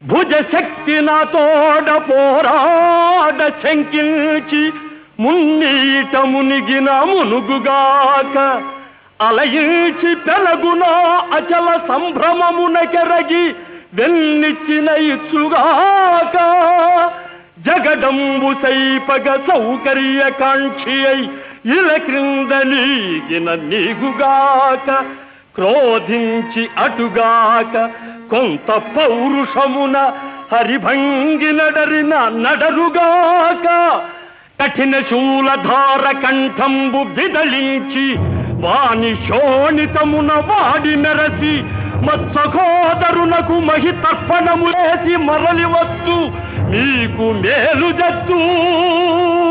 భుజ శక్తి నాతోడ పోరాడ శంకించి మున్నీట మునిగిన మునుగుగాక అలయించి పెలగున అచల సంభ్రమమున కెరగి వెన్నిచ్చిన ఇచ్చుగాక జగడంబు సైపగ సౌకర్య కాంక్షి అయి ఇల క్రింద నీగిన నీగుగాక క్రోధించి అటుగాక కొంత పౌరుషమున హరిభంగి నడరిన నడరుగాక కఠిన శూలధార కంఠంబు బిదలించి వాని శోణితమున వాడి మెరసి మత్సఖోదరునకు మహి తర్పణము వేసి మరలి వద్దు మీకు మేలు జద్దు